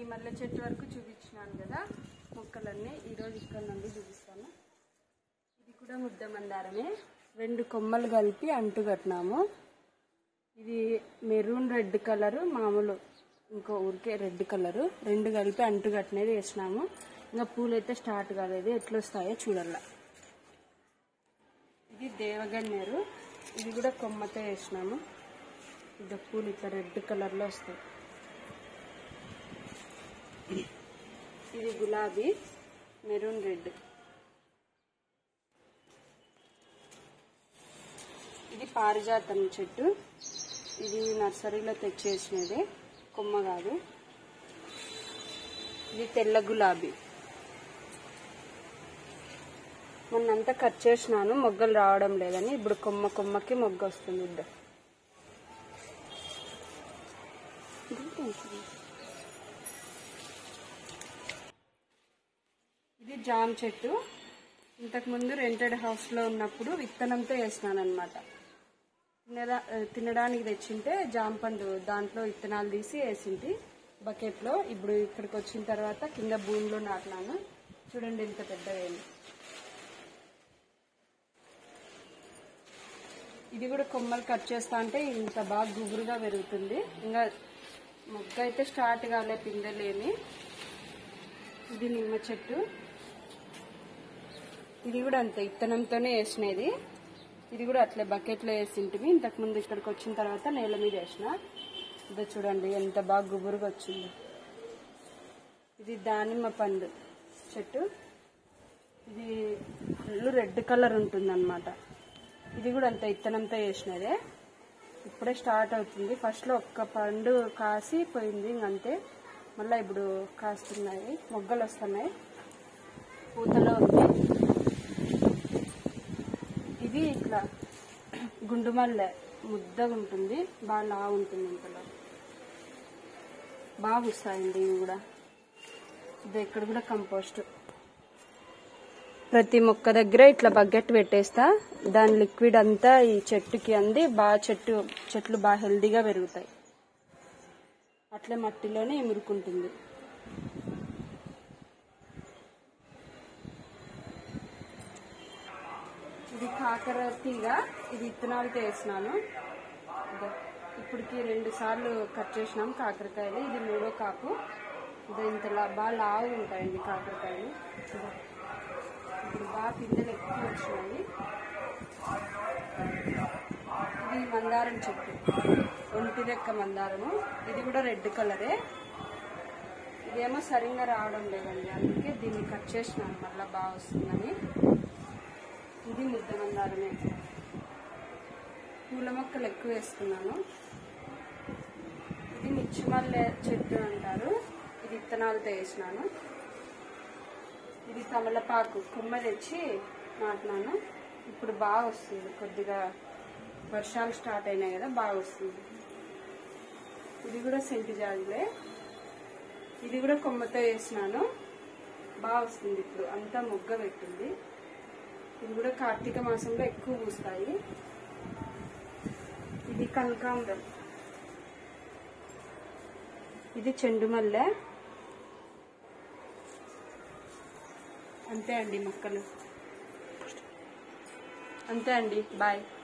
మల్లె చెట్టు వరకు చూపించినాను కదా మొక్కలన్నీ ఈరోజు ఇక్కడ నుండి చూపిస్తాను ఇది కూడా ముద్ద మందారమే రెండు కొమ్మలు కలిపి అంటు కట్టినాము ఇది మెరూన్ రెడ్ కలరు మామూలు ఇంకో ఊరికే రెడ్ కలరు రెండు కలిపి అంటు కట్టినది వేసినాము ఇంకా పూలు అయితే స్టార్ట్ కాలేదు ఎట్లా వస్తాయో చూడాల ఇది దేవగన్నేరు ఇది కూడా కొమ్మతో వేసినాము ఇది పూలు ఇట్లా రెడ్ కలర్లో వస్తాయి ఇది గులాబీ మెరూన్ రెడ్ ఇది పారిజాతం చెట్టు ఇది నర్సరీలో తెచ్చేసినది కొమ్మ కాదు ఇది తెల్ల గులాబీ మొన్నంతా కట్ చేసినాను మొగ్గలు రావడం లేదని ఇప్పుడు కొమ్మ కొమ్మకి మొగ్గ వస్తుంది ఇద్దరు ఇది జామ చెట్టు ఇంతకుముందు రెంటెడ్ హౌస్లో ఉన్నప్పుడు విత్తనంతో వేసినాను అనమాట తినడా తినడానికి తెచ్చింటే జామ పండు దాంట్లో విత్తనాలు తీసి వేసింటి బకెట్లో ఇప్పుడు ఇక్కడికి వచ్చిన తర్వాత కింద భూమిలో నాటినాను చూడండి ఇంత పెద్దగా ఇది కూడా కొమ్మలు కట్ చేస్తా అంటే ఇంత బాగా గుబురుగా పెరుగుతుంది ఇంకా మొగ్గ అయితే స్టార్ట్ కాలే పిందెలేమి ఇది నిమ్మ చెట్టు ఇది కూడా అంతే ఇత్తనంతోనే వేసినది ఇది కూడా అట్లే బకెట్లో వేసింటివి ఇంతకుముందు ఇక్కడికి వచ్చిన తర్వాత నేల మీద వేసిన ఇదో చూడండి ఎంత బాగా గుబురుగా వచ్చింది ఇది దానిమ్మ పండు చెట్టు ఇది ఫుల్ రెడ్ కలర్ ఉంటుంది ఇది కూడా అంత ఇత్తనంతో వేసినదే ఇప్పుడే స్టార్ట్ అవుతుంది ఫస్ట్లో ఒక్క పండు కాసి పోయింది ఇంకంతే మళ్ళీ ఇప్పుడు కాస్తున్నాయి మొగ్గలు వస్తున్నాయి పూతలో ఉంది ఇది ఇట్లా గుండు మల్లె ముద్దగా ఉంటుంది బాగా లావు ఉంటుంది ఇంతలో బాగా వస్తాయండి ఇవి కూడా ఇది ఇక్కడ కూడా కంపోస్ట్ ప్రతి మొక్క దగ్గర ఇట్లా బకెట్ పెట్టేస్తా దాని లిక్విడ్ అంతా ఈ చెట్టుకి అంది బాగా చెట్టు చెట్లు బాగా హెల్దీగా పెరుగుతాయి అట్లే మట్టిలోనే ఇమురుకుంటుంది ఇది కాకర తీగ ఇది విత్తనాలతో వేసినాను ఇదో ఇప్పటికి రెండు సార్లు కట్ చేసినాం కాకరకాయలు ఇది మూడో కాపు ఇది ఇంతలా బాగా లావు ఉంటాయండి కాకరకాయలు ఇదో. ఇప్పుడు బాగా పిందెలు ఎక్కువ వచ్చినాయి ఇది మందారం చెట్టు ఒంటి రెక్క మందారము ఇది కూడా రెడ్ కలరే ఇదేమో సరిగ్గా రావడం లేదండి అందుకే దీన్ని కట్ చేసినాను మళ్ళీ బాగా వస్తుందని ఇది ముద్ద మందారమే పూల మొక్కలు ఎక్కువ వేసుకున్నాను ఇది నిచ్చిమల్లె చెట్టు అంటారు ఇది విత్తనాలతో వేసినాను ఇది తమలపాకు కొమ్మ తెచ్చి నాటినాను ఇప్పుడు బాగా వస్తుంది కొద్దిగా వర్షాలు స్టార్ట్ అయినాయి కదా బాగా వస్తుంది ఇది కూడా సెంటు జాజులే ఇది కూడా కొమ్మతో వేసినాను బాగా వస్తుంది ఇప్పుడు అంతా మొగ్గ పెట్టింది ఇది కూడా కార్తీక మాసంలో ఎక్కువ పూస్తాయి ఇది కనకాంబరం ఇది చెండు మల్లె అంతే అండి మొక్కలు అంతే అండి బాయ్